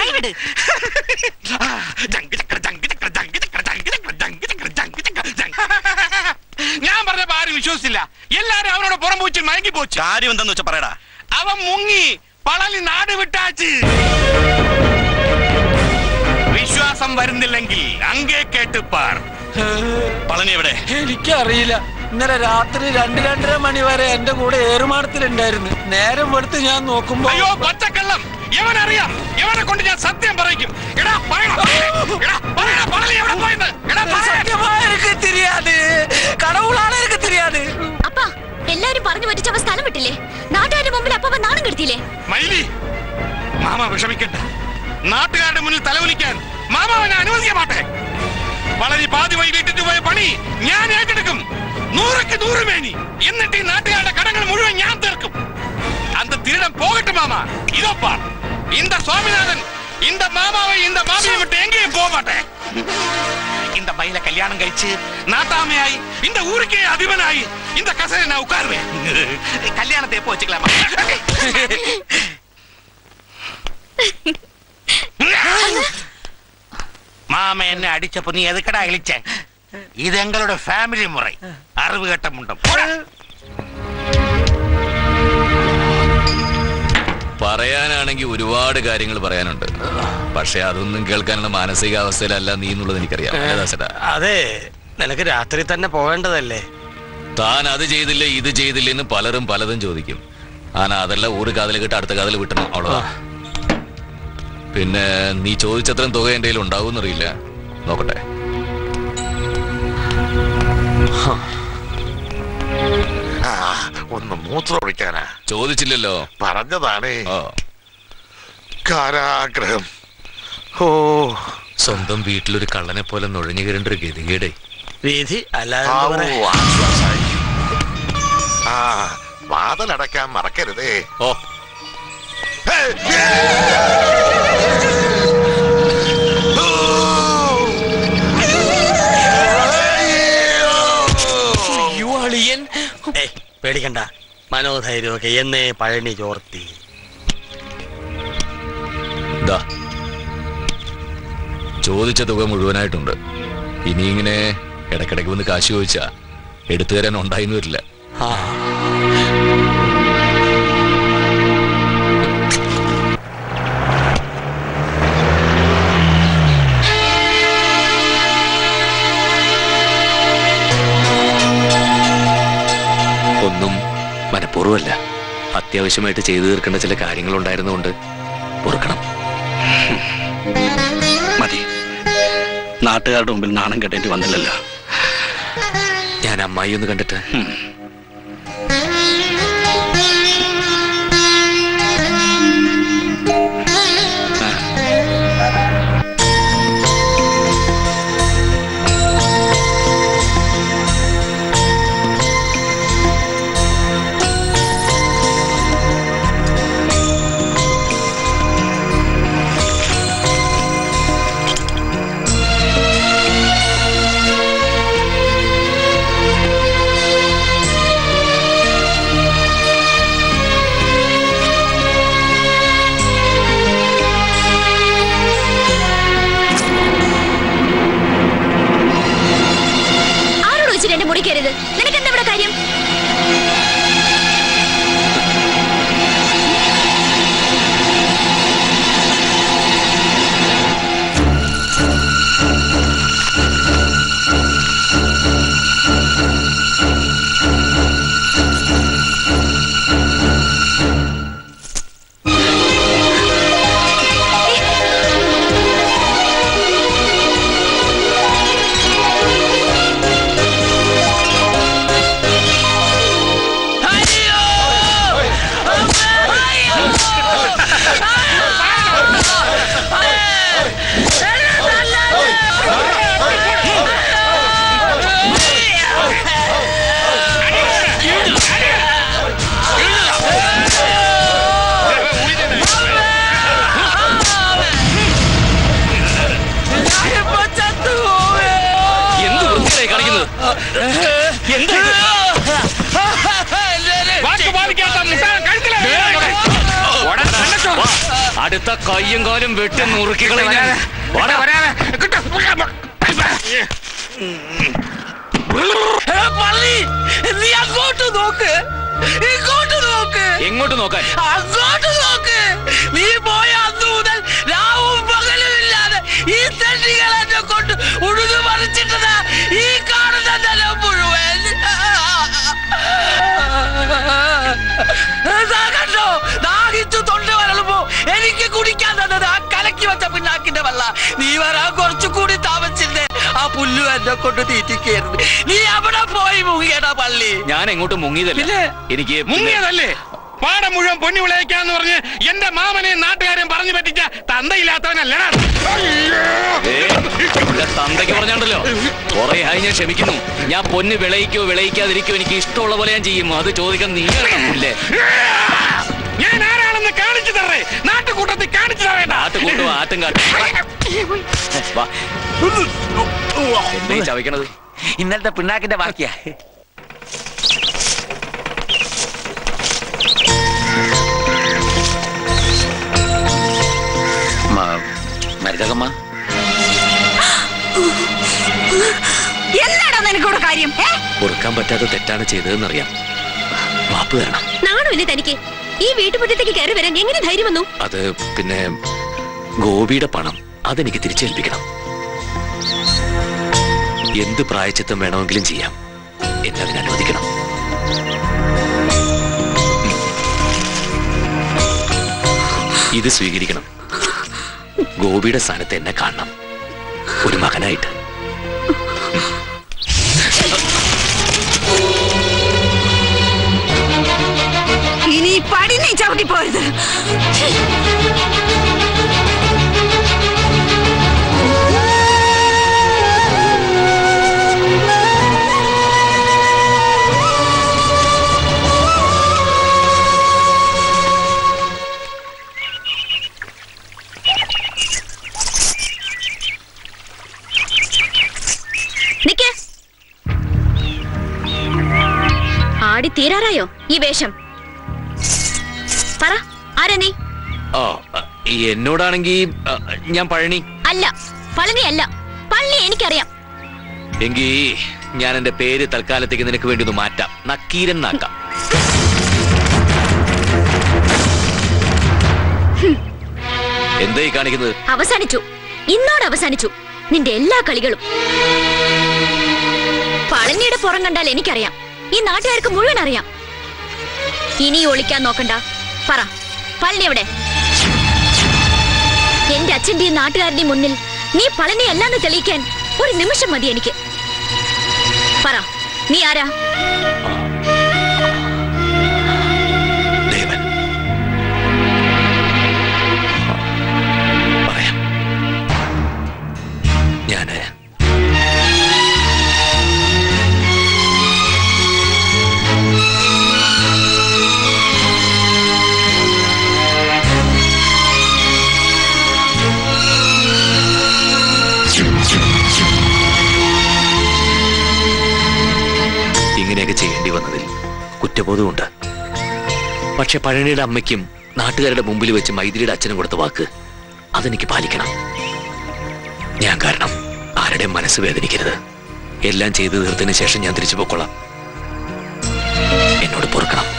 കൈവിട് ഞാൻ പറഞ്ഞപ്പോ ആരും വിശ്വസിച്ചില്ല എല്ലാരും അവനോട് പുറം പൂച്ചിൽ മയങ്ങി പോച്ചു കാര്യം എന്താന്ന് വെച്ചാ പറയടാ അവൻ മുങ്ങി പളനി നാട് വിട്ടാച്ച് വിശ്വാസം വരുന്നില്ലെങ്കിൽ അങ്ങേ കേട്ടുപ്പാർ പളനി എവിടെ എനിക്കറിയില്ല ഇന്നലെ രാത്രി രണ്ട് രണ്ടര മണി വരെ എന്റെ കൂടെ ഏറുമാടത്തിലുണ്ടായിരുന്നു നേരം വെളുത്ത് ഞാൻ നോക്കുമ്പോ അയ്യോ പച്ചക്കള്ളം എവനറിയാം എവനെ കൊണ്ട് ഞാൻ സത്യം പറയിക്കും എടാ പറയണം എടാ പറയടാ പളനി എവിടെ പോയെന്ന് എടാ പറയടാ സത്യമാ എനിക്ക് தெரியாது കടവുളാണ് എനിക്ക് தெரியாது അപ്പ എല്ലാരും പറഞ്ഞു പറ്റിച്ച് അവ സ്ഥലം വിട്ടില്ലേ നാട്ടുകാരുടെ മുമ്പിൽ അപ്പ നാണം കെടുത്തില്ലേ മൈലി മാമ വിഷമിക്കണ്ട നാട്ടുകാരുടെ മുന്നിൽ തലവലിക്കാൻ മാമ അവനെ അനുവദിക്കാൻ മാട്ടെ വളരെ പാതി വഴി വിട്ടിട്ട് പോയ പണി ഞാൻ ഏറ്റെടുക്കും നൂറയ്ക്ക് നൂറ് മേനി എന്നിട്ട് ഈ നാട്ടുകാരുടെ കടങ്ങൾ മുഴുവൻ ഞാൻ തീർക്കും அந்த திருடன் போகட்டும் மாமா இதோ பார் இந்த சுவாமிநாதன் இந்த மாமாவை இந்த மாமியை விட்டு எங்கேயும் போக மாட்டேன் இந்த மயில கல்யாணம் കഴിച്ച് நாட்டாமையாய் இந்த ஊருக்கே அதிபனாய் இந்த கசரை நான் உட்காருவேன் கல்யாணத்தை எப்போ வச்சுக்கலாமா மாம என்ன அடிச்சப்ப நீ எதுக்கடா இழிச்ச இது எங்களோட ஃபேமிலி முறை அறிவு கட்ட முண்டம் போடா. പറയാനാണെങ്കിൽ ഒരുപാട് കാര്യങ്ങൾ പറയാനുണ്ട് പക്ഷെ അതൊന്നും കേൾക്കാനുള്ള മാനസികാവസ്ഥയിലല്ല നീ എന്നുള്ളത് എനിക്കറിയാം അല്ലേ ദാസേട്ടാ? അതെ നിനക്ക് രാത്രി തന്നെ പോവേണ്ടതല്ലേ താൻ അത് ചെയ്തില്ല ഇത് ചെയ്തില്ല എന്ന് പലരും പലതും ചോദിക്കും ആന അതെല്ലാം ഒരു കാതിൽ കിട്ട് അടുത്ത കാതിൽ വിട്ടണം അவ்வளோതാ പിന്നെ നീ ചോദിച്ചത്രയും തുക എന്റെ കയ്യിൽ ഉണ്ടാവുമെന്നറിയില്ല നോക്കട്ടെ ആ, ഒന്ന് മൂത്രം ഒഴിക്കാനാ ചോദിച്ചില്ലല്ലോ പറഞ്ഞതാണേ ഓ കാരാഗ്രഹം ഓ സ്വന്തം വീട്ടിലൊരു കള്ളനെ പോലെ നുഴഞ്ഞു കയറേണ്ട ഒരു ഗതികേടേ വിധി അല്ലാതെ ആ, എന്ത് ഓ, പറയാൻ? ആശ്വാസായി. ആ വാതിലടയ്ക്കാൻ മറക്കരുതേ ഓ ഹേ, ഹേ. ഓ. അയ്യോ, അളിയൻ. ഏയ്, പേടിക്കണ്ട മനോധൈര്യമൊക്കെ എന്നേ പഴനി ചോർത്തി ദാ ചോദിച്ച തുക മുഴുവനായിട്ടുണ്ട് ഇനി ഇങ്ങനെ ഇടക്കിടയ്ക്ക് വന്ന് കാശ് ചോദിച്ചാ എടുത്തു തരാൻ ഉണ്ടായിന്ന് വരില്ല ആ ഒന്നും മനഃപൂർവ്വമല്ല അത്യാവശ്യമായിട്ട് ചെയ്തു തീർക്കേണ്ട ചില കാര്യങ്ങൾ ഉണ്ടായിരുന്നുകൊണ്ട് പൊറുക്കണം മതി നാട്ടുകാരുടെ മുമ്പിൽ നാണം കെട്ടേണ്ടി വന്നില്ലല്ലോ ഞാൻ അമ്മായി ഒന്ന് കണ്ടിട്ട് ഉം. ആ അടുത്ത കയ്യും കാലും വെട്ടി നുറുക്കി കളയാൻ വരാതെ, വരാതെ. കിട്ടും. ഏ, പള്ളി നീ അങ്ങോട്ട് നോക്ക് ഇങ്ങോട്ട് നോക്ക് എങ്ങോട്ട് നോക്കാൻ അങ്ങോട്ട് നോക്ക് നീ പോയ അന്ന് മുതൽ രാവും പകലും ഇല്ലാതെ ഈ തെണ്ടികൾ എന്നെ കൊണ്ട് ഉഴുതു മറിച്ചിട്ടതാ ഈ കാണുന്ന നിലം മുഴുവൻ ദാ കണ്ടോ ദാഹിച്ചു തൊണ്ട വരളുമ്പോ എനിക്ക് കുടിക്കാൻ തന്നത് ആ കലക്കി വെച്ച പിന്നാക്കിന്റെ വെള്ള നീ വരാൻ കുറച്ചുകൂടി താമസിച്ചിരുന്നേ ആ പുല്ലു എന്നെ കൊണ്ട് തീറ്റിക്കായിരുന്നു നീ അവിടെ പോയി മുങ്ങിയടാ പള്ളി ഞാൻ എങ്ങോട്ട് മുങ്ങിയതല്ല പിന്നെ? എനിക്ക് മുങ്ങിയതല്ലേ പാടം മുഴുവൻ പൊന്നു വിളയിക്കാന്ന് പറഞ്ഞ് എന്റെ മാമനെയും നാട്ടുകാരെയും പറഞ്ഞു പറ്റിച്ച തന്തയില്ലാത്തവനല്ലടാ ഏയ്, എന്റെ തന്തയ്ക്ക് പറഞ്ഞാണ്ടല്ലോ കുറെ ആയി ഞാൻ ക്ഷമിക്കുന്നു ഞാൻ പൊന്ന് വിളയിക്കോ വിളയിക്കാതിരിക്കോ എനിക്ക് ഇഷ്ടമുള്ള പോലെ ഞാൻ ചെയ്യും അത് ചോദിക്കാൻ നീ ഇല്ലേ ഞാൻ ആരാണെന്ന് കാണിച്ചു തരേ നാട്ടുകൂട്ടത്തിൽ കാണിച്ചു തരേണ്ട ആട്ടുകൂട്ടും ആട്ടും കാട്ടും വാ എന്നെ ഈ ചവയ്ക്കണത് ഇന്നലത്തെ പിണ്ണാക്കിന്റെ ബാക്കിയാ മരുതകമ്മ എന്താണോ നിനക്കൂടെ കാര്യം ഏ പൊറുക്കാൻ പറ്റാത്ത തെറ്റാണ് ചെയ്തതെന്നറിയാം മാപ്പ് തരണം നാണമില്ലേ തനിക്ക് ഈ വീട്ടുമുറ്റത്തേക്ക് കയറി വരാൻ എങ്ങനെ ധൈര്യം വന്നു അത് പിന്നെ ഗോപിയുടെ പണം അതെനിക്ക് തിരിച്ചേൽപ്പിക്കണം എന്ത് പ്രായച്ചിത്തം വേണമെങ്കിലും ചെയ്യാം എന്നെ അതിന് അനുവദിക്കണം ഉം. ഇത് സ്വീകരിക്കണം ഗോപിയുടെ സ്ഥാനത്ത് എന്നെ കാണണം ഒരു മകനായിട്ട് ഇനി ഈ പടി നീ ചവിട്ടി പോയത് നിക്ക് ആടി തീരാറായോ ഈ വേഷം പറ ആരാ നീ ആ എന്നോടാണെങ്കി ആ, ഞാൻ പഴനി അല്ല പളനി അല്ല പള്ളി എനിക്കറിയാം എങ്കി ഞാൻ എന്റെ പേര് തൽക്കാലത്തേക്ക് നിനക്ക് വേണ്ടി ഒന്ന് മാറ്റാം നക്കീരൻ നാക്കാം എന്തായി കാണിക്കുന്നത് അവസാനിച്ചു ഇന്നോട് അവസാനിച്ചു നിന്റെ എല്ലാ കളികളും പളനിയുടെ പുറം കണ്ടാൽ എനിക്കറിയാം ഈ നാട്ടുകാർക്ക് മുഴുവൻ അറിയാം ഇനി ഒളിക്കാൻ നോക്കണ്ട പറ പളനി എവിടെ എന്റെ അച്ഛന്റെയും നാട്ടുകാരുടെയും മുന്നിൽ നീ പളനി അല്ലാന്ന് തെളിയിക്കാൻ ഒരു നിമിഷം മതി എനിക്ക് പറ നീ ആരാ ദേവൻ പറയാം ഞാന് ഇങ്ങനെയൊക്കെ ചെയ്യേണ്ടി വന്നതിൽ കുറ്റബോധമുണ്ട് പക്ഷെ പഴനിയുടെ അമ്മയ്ക്കും നാട്ടുകാരുടെ മുമ്പിൽ വെച്ച് മൈത്രിയുടെ അച്ഛനും കൊടുത്ത വാക്ക് അതെനിക്ക് പാലിക്കണം ഞാൻ കാരണം ആരുടെയും മനസ്സ് വേദനിക്കരുത് എല്ലാം ചെയ്തു തീർത്തതിന് ശേഷം ഞാൻ തിരിച്ചു പൊക്കോളാം എന്നോട് പൊറുക്കണം